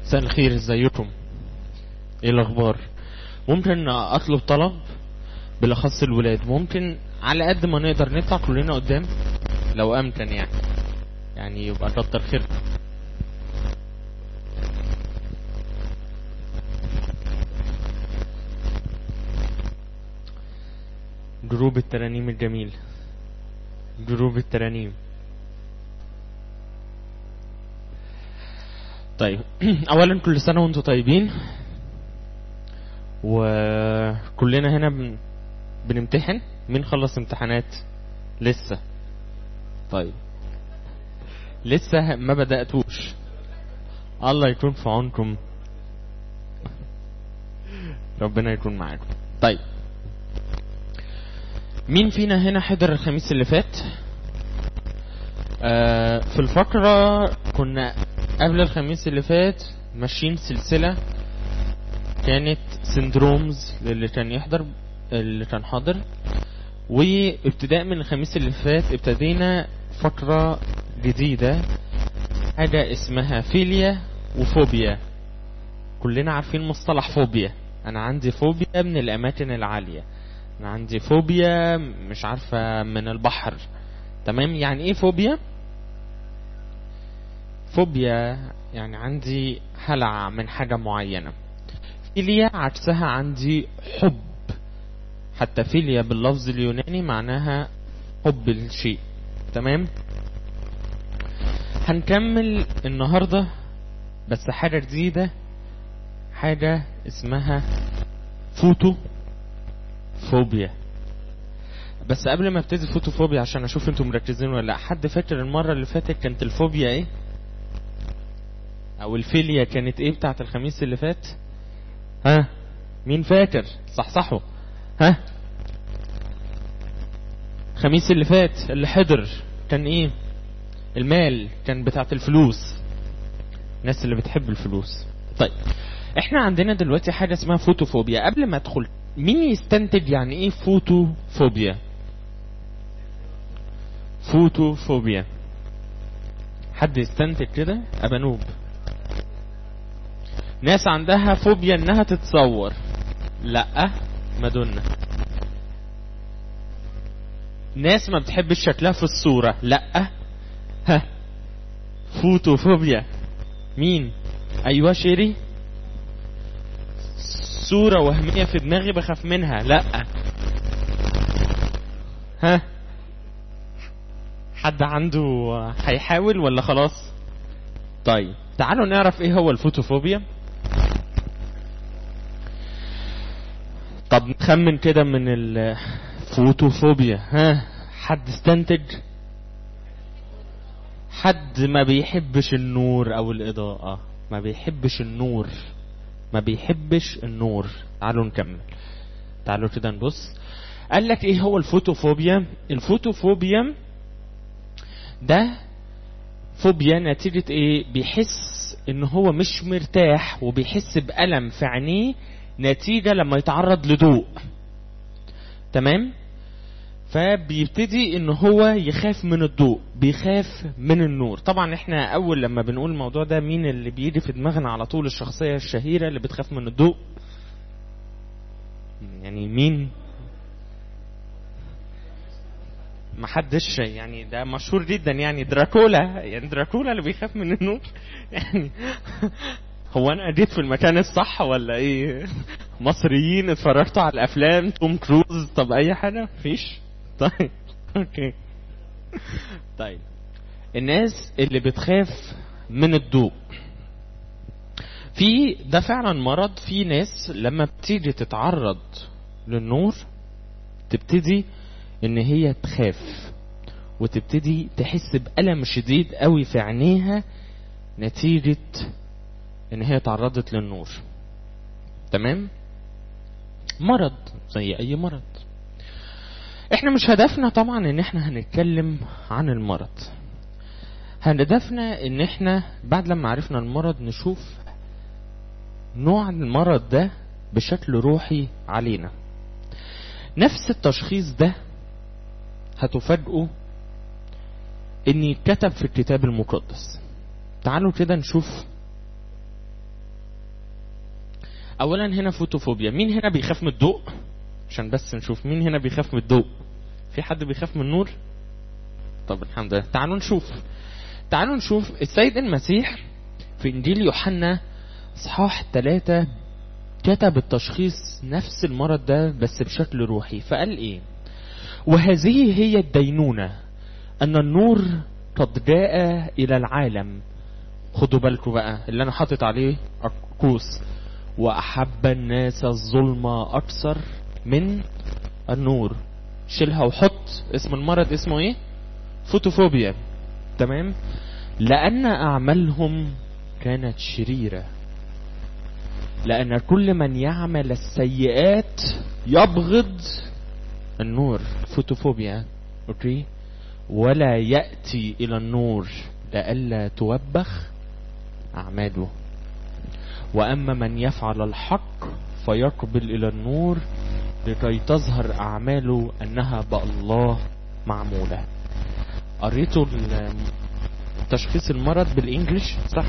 مساء الخير ازيكم ايه الاخبار ممكن اطلب طلب بالاخص الولاد ممكن على قد ما نقدر نطلع كلنا قدام لو امكن يعني يعني يبقى كتر خير جروب الترانيم الجميل جروب الترانيم طيب اولا كل سنه وانتم طيبين وكلنا هنا بن... بنمتحن مين خلص امتحانات لسه طيب لسه ما بدأتوش الله يكون في عونكم ربنا يكون معاكم طيب مين فينا هنا حضر الخميس اللي فات آه في الفقرة كنا قبل الخميس اللي فات ماشيين سلسلة كانت سندرومز للي كان يحضر اللي كان حاضر وابتداء من الخميس اللي فات ابتدينا فقرة جديدة حاجة اسمها فيليا وفوبيا كلنا عارفين مصطلح فوبيا انا عندي فوبيا من الاماكن العالية انا عندي فوبيا مش عارفة من البحر تمام يعني ايه فوبيا فوبيا يعني عندي هلع من حاجة معينة فيليا عكسها عندي حب حتى فيليا باللفظ اليوناني معناها حب الشيء تمام هنكمل النهاردة بس حاجة جديدة حاجة اسمها فوتو فوبيا بس قبل ما ابتدي فوتو فوبيا عشان اشوف انتم مركزين ولا لا حد فاكر المرة اللي فاتت كانت الفوبيا ايه او الفيليا كانت ايه بتاعت الخميس اللي فات ها مين فاكر صحصحوا ها الخميس اللي فات اللي حضر كان ايه المال كان بتاعت الفلوس الناس اللي بتحب الفلوس طيب احنا عندنا دلوقتي حاجه اسمها فوتوفوبيا قبل ما ادخل مين يستنتج يعني ايه فوتوفوبيا فوتوفوبيا حد يستنتج كده ابانوب ناس عندها فوبيا انها تتصور لا مادونا ناس ما بتحبش شكلها في الصورة لا ها فوتوفوبيا مين ايوه شيري صورة وهمية في دماغي بخاف منها لا ها حد عنده هيحاول ولا خلاص طيب تعالوا نعرف ايه هو الفوتوفوبيا طب نخمن كده من الفوتوفوبيا ها حد استنتج حد ما بيحبش النور او الاضاءة ما بيحبش النور ما بيحبش النور تعالوا نكمل تعالوا كده نبص قال لك ايه هو الفوتوفوبيا الفوتوفوبيا ده فوبيا نتيجة ايه بيحس ان هو مش مرتاح وبيحس بألم في عينيه نتيجة لما يتعرض لضوء تمام فبيبتدي ان هو يخاف من الضوء بيخاف من النور طبعا احنا اول لما بنقول الموضوع ده مين اللي بيجي في دماغنا على طول الشخصية الشهيرة اللي بتخاف من الضوء يعني مين محدش يعني ده مشهور جدا يعني دراكولا يعني دراكولا اللي بيخاف من النور يعني هو انا جيت في المكان الصح ولا ايه مصريين اتفرجتوا على الافلام توم كروز طب اي حاجه مفيش طيب اوكي طيب الناس اللي بتخاف من الضوء في ده فعلا مرض في ناس لما بتيجي تتعرض للنور تبتدي ان هي تخاف وتبتدي تحس بألم شديد قوي في عينيها نتيجة ان هي تعرضت للنور تمام مرض زي اي مرض احنا مش هدفنا طبعا ان احنا هنتكلم عن المرض هدفنا ان احنا بعد لما عرفنا المرض نشوف نوع المرض ده بشكل روحي علينا نفس التشخيص ده هتفاجئوا ان يتكتب في الكتاب المقدس تعالوا كده نشوف اولا هنا فوتوفوبيا مين هنا بيخاف من الضوء عشان بس نشوف مين هنا بيخاف من الضوء في حد بيخاف من النور طب الحمد لله تعالوا نشوف تعالوا نشوف السيد المسيح في انجيل يوحنا اصحاح ثلاثة كتب التشخيص نفس المرض ده بس بشكل روحي فقال ايه وهذه هي الدينونة ان النور قد جاء الى العالم خدوا بالكم بقى اللي انا حاطط عليه قوس واحب الناس الظلم اكثر من النور شيلها وحط اسم المرض اسمه ايه فوتوفوبيا تمام لان اعمالهم كانت شريره لأن كل من يعمل السيئات يبغض النور فوتوفوبيا أوكي ولا يأتي إلى النور لئلا توبخ أعماله وأما من يفعل الحق فيقبل إلى النور لكي تظهر أعماله أنها بالله معمولة قريتوا تشخيص المرض بالإنجليش صح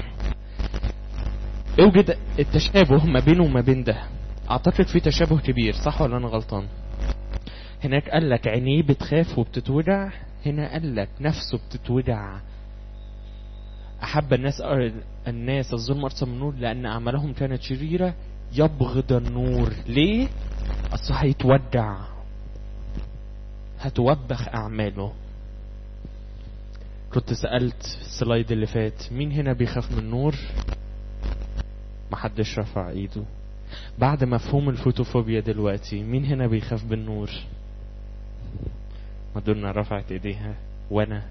اوجد التشابه ما بينه وما بين ده اعتقد في تشابه كبير صح ولا انا غلطان هناك قال لك عينيه بتخاف وبتتوجع هنا قال لك نفسه بتتوجع احب الناس الناس الظلم ارسل من النور لان اعمالهم كانت شريره يبغض النور ليه اصل هيتوجع هتوبخ اعماله كنت سألت السلايد اللي فات مين هنا بيخاف من النور محدش رفع ايده بعد مفهوم الفوتوفوبيا دلوقتي مين هنا بيخاف بالنور مدنا رفعت ايديها وانا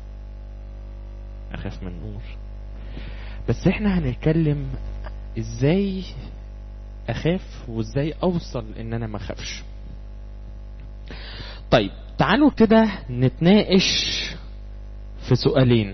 اخاف من النور بس احنا هنتكلم ازاي اخاف وازاي اوصل ان انا ما اخافش طيب تعالوا كده نتناقش في سؤالين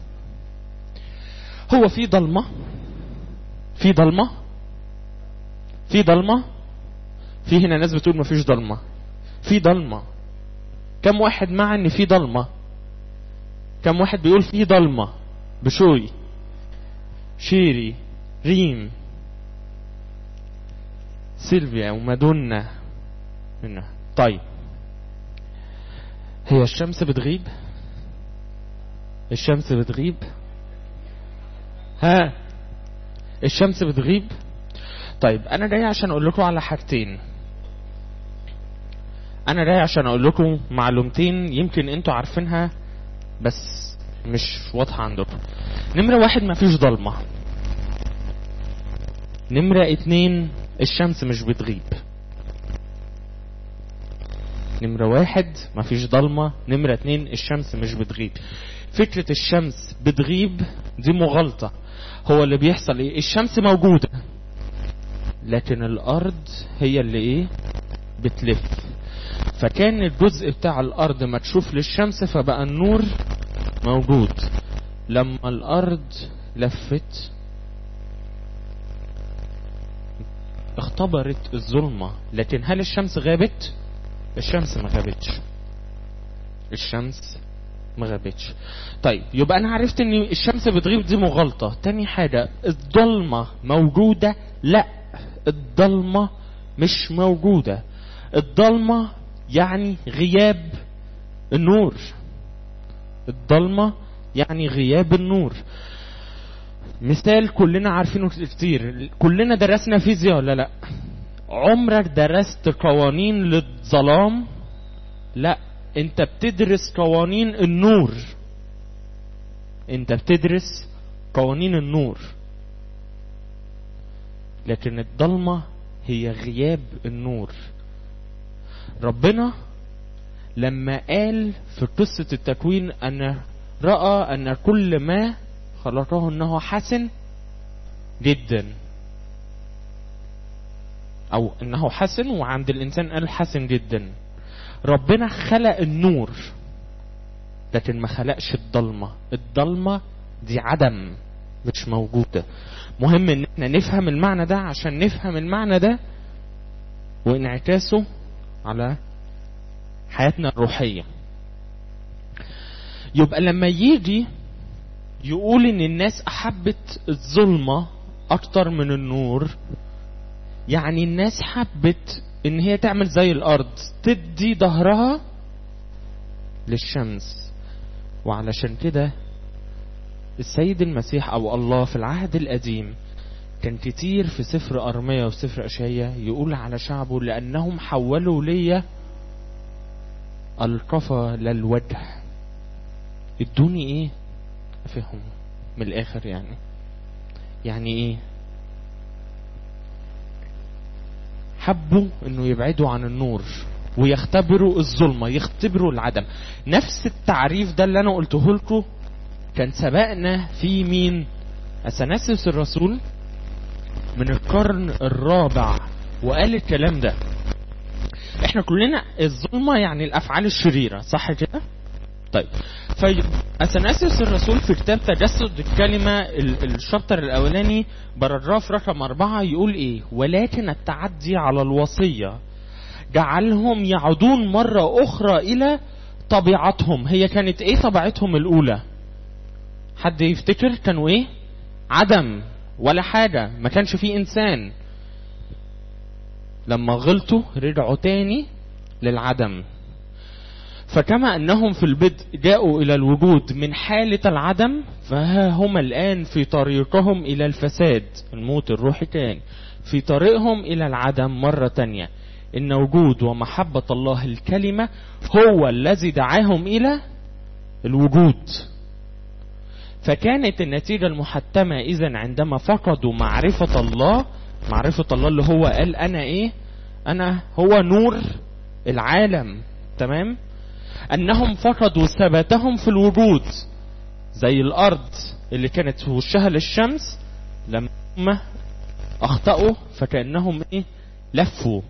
هو في ضلمه في ضلمة في ضلمة في هنا ناس بتقول مفيش ضلمة في ضلمة كم واحد مع ان في ضلمة كم واحد بيقول في ضلمة بشوي شيري ريم سيلفيا ومادونا هنا طيب هي الشمس بتغيب الشمس بتغيب ها الشمس بتغيب طيب انا جاي عشان اقول لكم على حاجتين انا جاي عشان اقول لكم معلومتين يمكن انتوا عارفينها بس مش واضحة عندكم نمرة واحد مفيش ضلمة نمرة اتنين الشمس مش بتغيب نمرة واحد مفيش ضلمة نمرة اتنين الشمس مش بتغيب فكرة الشمس بتغيب دي مغالطة هو اللي بيحصل ايه الشمس موجودة لكن الارض هي اللي ايه بتلف فكان الجزء بتاع الارض مكشوف للشمس فبقى النور موجود لما الارض لفت اختبرت الظلمة لكن هل الشمس غابت الشمس ما غابتش الشمس ما غابتش طيب يبقى انا عرفت ان الشمس بتغيب دي مغالطه تاني حاجه الضلمه موجوده لا الضلمه مش موجوده الضلمه يعني غياب النور الضلمه يعني غياب النور مثال كلنا عارفينه كتير كلنا درسنا فيزياء ولا لا عمرك درست قوانين للظلام لا انت بتدرس قوانين النور انت بتدرس قوانين النور لكن الضلمة هي غياب النور ربنا لما قال في قصة التكوين أن رأى أن كل ما خلقه أنه حسن جدا أو أنه حسن وعند الإنسان قال حسن جدا ربنا خلق النور لكن ما خلقش الضلمة الضلمة دي عدم مش موجودة مهم ان احنا نفهم المعنى ده عشان نفهم المعنى ده وانعكاسه على حياتنا الروحية يبقى لما يجي يقول ان الناس احبت الظلمة اكتر من النور يعني الناس حبت ان هي تعمل زي الارض تدي ظهرها للشمس وعلشان كده السيد المسيح او الله في العهد القديم كان كتير في سفر ارميا وسفر اشعيا يقول على شعبه لانهم حولوا لي القفا للوجه ادوني ايه افهم من الاخر يعني يعني ايه حبوا انه يبعدوا عن النور ويختبروا الظلمه يختبروا العدم نفس التعريف ده اللي انا قلته لكم كان سبقنا في مين اثناسيوس الرسول من القرن الرابع وقال الكلام ده احنا كلنا الظلمه يعني الافعال الشريره صح كده طيب فاثناسيوس الرسول في كتاب تجسد الكلمة الشابتر الأولاني باراجراف رقم أربعة يقول إيه ولكن التعدي على الوصية جعلهم يعودون مرة أخرى إلى طبيعتهم هي كانت إيه طبيعتهم الأولى حد يفتكر كانوا إيه عدم ولا حاجة ما كانش فيه إنسان لما غلطوا رجعوا تاني للعدم فكما أنهم في البدء جاءوا إلى الوجود من حالة العدم فها هم الآن في طريقهم إلى الفساد الموت الروحي تاني في طريقهم إلى العدم مرة تانية إن وجود ومحبة الله الكلمة هو الذي دعاهم إلى الوجود فكانت النتيجة المحتمة إذا عندما فقدوا معرفة الله معرفة الله اللي هو قال أنا إيه أنا هو نور العالم تمام انهم فقدوا ثباتهم في الوجود زي الارض اللي كانت في وشها للشمس لما اخطأوا فكأنهم ايه لفوا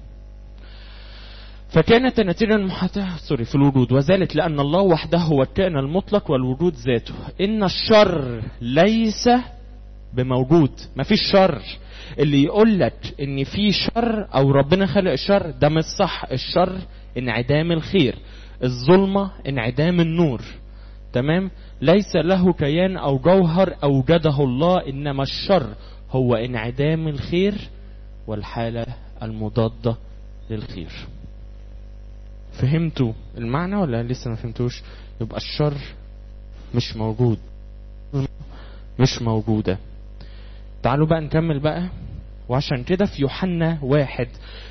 فكانت النتيجة المحتمة سوري في الوجود وذلك لأن الله وحده هو الكائن المطلق والوجود ذاته إن الشر ليس بموجود ما فيش شر اللي يقول لك ان في شر او ربنا خلق الشر ده مش صح الشر انعدام الخير الظلمة انعدام النور تمام ليس له كيان او جوهر اوجده الله انما الشر هو انعدام الخير والحالة المضادة للخير فهمتوا المعنى ولا لسه ما فهمتوش يبقى الشر مش موجود مش موجودة تعالوا بقى نكمل بقى وعشان كده في يوحنا واحد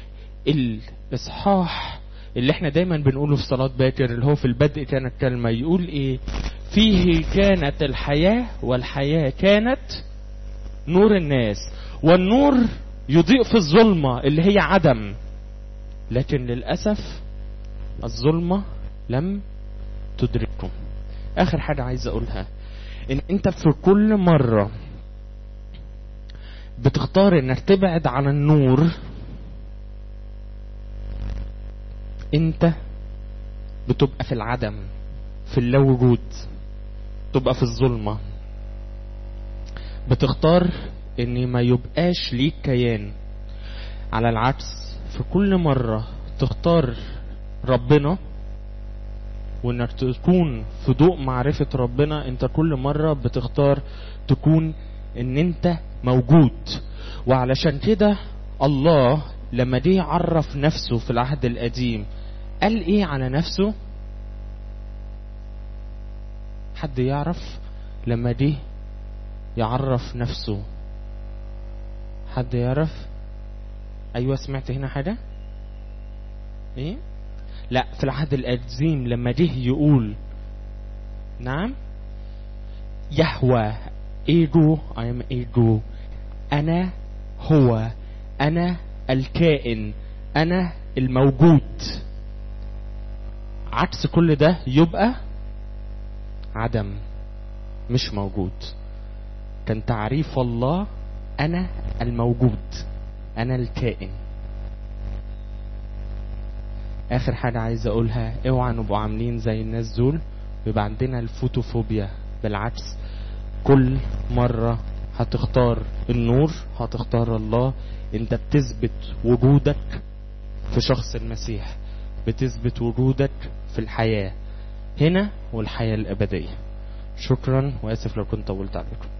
الاصحاح اللي احنا دايما بنقوله في صلاة باكر اللي هو في البدء كانت كلمة يقول ايه فيه كانت الحياة والحياة كانت نور الناس والنور يضيء في الظلمة اللي هي عدم لكن للأسف الظلمة لم تدرككم آخر حاجة عايز أقولها إن أنت في كل مرة بتختار إنك تبعد عن النور انت بتبقى في العدم في اللا وجود تبقى في الظلمة بتختار ان ما يبقاش ليك كيان على العكس في كل مرة تختار ربنا وانك تكون في ضوء معرفة ربنا انت كل مرة بتختار تكون ان انت موجود وعلشان كده الله لما جه يعرف نفسه في العهد القديم قال ايه على نفسه حد يعرف لما جه يعرف نفسه حد يعرف ايوه سمعت هنا حاجه ايه لا في العهد القديم لما جه يقول نعم يهوى ايجو اي ام ايجو انا هو انا الكائن انا الموجود عكس كل ده يبقى عدم مش موجود كان تعريف الله انا الموجود انا الكائن اخر حاجة عايز اقولها اوعى نبقوا عاملين زي الناس دول ويبقى عندنا الفوتوفوبيا بالعكس كل مرة هتختار النور هتختار الله انت بتثبت وجودك في شخص المسيح بتثبت وجودك في الحياة هنا والحياة الأبدية شكرا وآسف لو كنت طولت عليكم